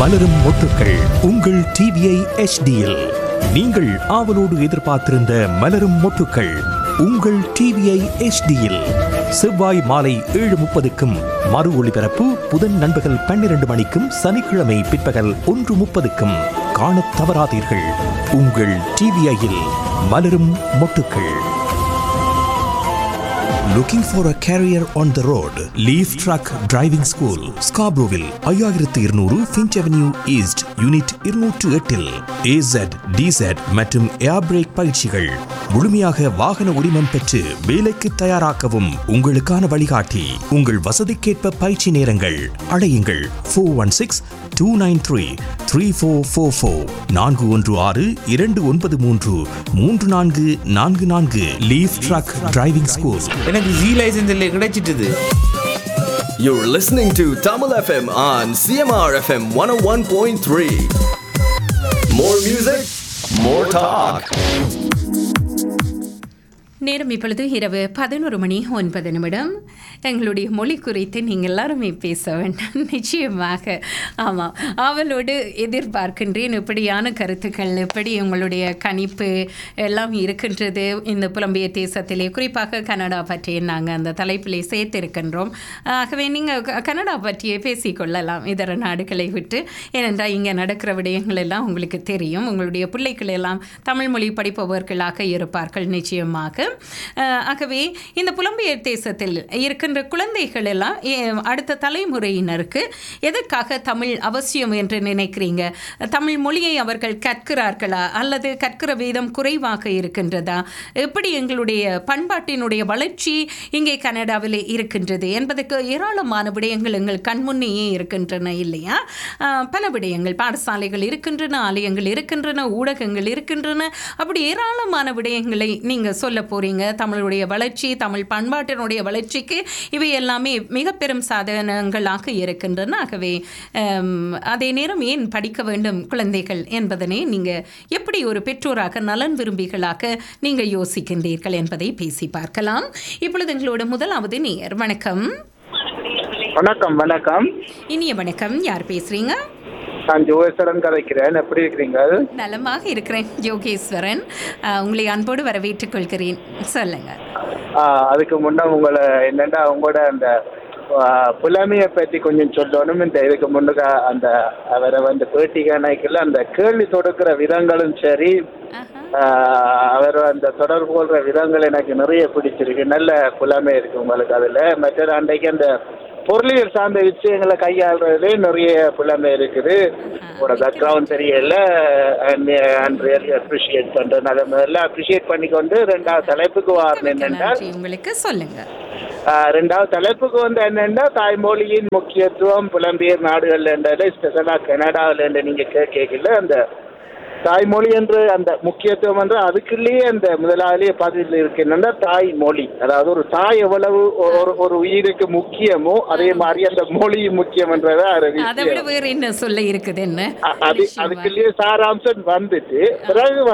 மலரும் மொட்டுக்கள் உங்கள் டிவிஐ எச்டியில் நீங்கள் ஆவலோடு எதிர்பார்த்திருந்த மலரும் மொட்டுக்கள் உங்கள் டிவிஐ எச்டியில் செவ்வாய் மாலை ஏழு முப்பதுக்கும் மறு ஒளிபரப்பு புதன் நண்பகல் பன்னிரண்டு மணிக்கும் சனிக்கிழமை பிற்பகல் ஒன்று முப்பதுக்கும் காணத் தவறாதீர்கள் உங்கள் டிவிஐயில் மலரும் மொட்டுக்கள் Looking for a career on the road? Leaf Truck Driving School, Scarboroughville, ஐயாயிரத்து இருநூறு ஃபின்ச் அவென்யூ ஈஸ்ட் யூனிட் இருநூற்று எட்டில் ஏசட் டிசட் மற்றும் ஏர் பிரேக் பயிற்சிகள் முழுமையாக வாகன உரிமம் பெற்று வேலைக்கு தயாராக்கவும் உங்களுக்கான வழிகாட்டி உங்கள் வசதிக்கேற்ப பயிற்சி நேரங்கள் அழையுங்கள் four one six two nine three three four four four நான்கு ஒன்று ஆறு இரண்டு ஒன்பது மூன்று மூன்று நான்கு நான்கு நான்கு லீஃப் ட்ரக் டிரைவிங் ஸ்கூல் எனக்கு ஜி லைசன்ஸ் இல்லை கிடைச்சிட்டுது You're listening to Tamil FM on CMR FM 101.3. More music, more talk. நேரம் இப்பொழுது இரவு பதினோரு மணி ஒன்பது நிமிடம் எங்களுடைய மொழி குறித்து நீங்கள் எல்லாருமே பேச வேண்டாம் நிச்சயமாக ஆமாம் அவளோடு எதிர்பார்க்கின்றேன் இப்படியான கருத்துக்கள் எப்படி உங்களுடைய கணிப்பு எல்லாம் இருக்கின்றது இந்த புலம்பிய தேசத்திலே குறிப்பாக கனடா பற்றி நாங்கள் அந்த தலைப்பிலே சேர்த்திருக்கின்றோம் ஆகவே நீங்கள் கனடா பற்றியே பேசிக்கொள்ளலாம் இதர நாடுகளை விட்டு ஏனென்றால் இங்கே நடக்கிற விடயங்கள் எல்லாம் உங்களுக்கு தெரியும் உங்களுடைய பிள்ளைகள் எல்லாம் தமிழ் மொழி படிப்பவர்களாக இருப்பார்கள் நிச்சயமாக அஹ், ஆகவே இந்த புலம்பெயர் தேசத்தில் இருக்கின்ற குழந்தைகள் எல்லாம் எ- அடுத்த தலைமுறையினருக்கு எதற்காக தமிழ் அவசியம் என்று நினைக்கிறீங்க தமிழ் மொழியை அவர்கள் கற்கிறார்களா அல்லது கற்கிற வீதம் குறைவாக இருக்கின்றதா எப்படி எங்களுடைய பண்பாட்டினுடைய வளர்ச்சி இங்கே கனடாவில் இருக்கின்றது என்பதற்கு ஏராளமான விடயங்கள் எங்கள் கண்முன்னேயே இருக்கின்றன இல்லையா அஹ், பல விடயங்கள் பாடசாலைகள் இருக்கின்றன ஆலயங்கள் இருக்கின்றன ஊடகங்கள் இருக்கின்றன அப்படி ஏராளமான விடயங்களை நீங்கள் சொல்ல போறீங்க தமிழுடைய வளர்ச்சி தமிழ் பண்பாட்டினுடைய வளர்ச்சிக்கு இவை எல்லாமே மிக பெரும் சாதனங்களாக இருக்கின்றன ஆகவே அம், அதே நேரம் ஏன் படிக்க வேண்டும் குழந்தைகள் என்பதனை நீங்கள் எப்படி ஒரு பெற்றோராக நலன் விரும்பிகளாக நீங்கள் யோசிக்கின்றீர்கள் என்பதை பேசி பார்க்கலாம் இப்பொழுது எங்களோட முதலாவது நேயர் வணக்கம் வணக்கம் வணக்கம் இனிய வணக்கம் யார் பேசுறீங்க நான் ஜோகேஸ்வரன் கதைக்கிறேன் எப்படி இருக்கிறீங்க நலமாக இருக்கிறேன் யோகேஸ்வரன் அஹ், உங்களை அன்போடு வரவேற்றுக் கொள்கிறேன் சொல்லுங்க ஆஹ் அதுக்கு முன்ன உங்களை என்னென்னா உங்களோட அந்த ஆஹ், புலமையை பற்றி கொஞ்சம் சொல்லணும் இந்த இதுக்கு முன்னுக்கு அந்த அவரை வந்து பேட்டி கணக்கில் அந்த கேள்வி தொடுக்கிற விதங்களும் சரி ஆஹா. ஆஹ், அவர் அந்த தொடர்பு கொள்கிற விதங்கள் எனக்கு நிறைய பிடிச்சிருக்கு நல்ல புலமை இருக்கு உங்களுக்கு அதில் மற்றது அன்றைக்கு அந்த பொருளியல் சார்ந்த விஷயங்களை கையாளுறதுலே நிறைய புலமை இருக்குது உங்களோட பேக்ரவுண்ட் தெரியல அண்ட் ரியலி அப்ரிஷியேட் பண்ணுறேன் அதை முதல்ல அப்ரிஷியேட் பண்ணிக்கொண்டு ரெண்டாவது தலைப்புக்கு வரணும் மிக்க என்னென்றால் நன்றி உங்களுக்கு சொல்லுங்க ஆஹ் ரெண்டாவது தலைப்புக்கு வந்து என்னென்னா தாய்மொழியின் முக்கியத்துவம் புலம்பெயர் நாடுகள் என்றது ஸ்பெஷலாக கனடாவில் என்று நீங்கள் கேட்கல அந்த தாய்மொழி என்று அந்த முக்கியத்துவம் என்று அதுக்குள்ளேயே அந்த முதலாளியே பதில் இருக்கு என்னன்னா தாய்மொழி அதாவது ஒரு தாய் எவ்வளவு ஒரு ஒரு உயிருக்கு முக்கியமோ அதே மாதிரி அந்த மொழி முக்கியம் என்றதை அது அதை விட வேற என்ன சொல்ல இருக்குது என்ன அது அதுக்குள்ளேயே சாராம்சம் வந்துட்டு பிறகு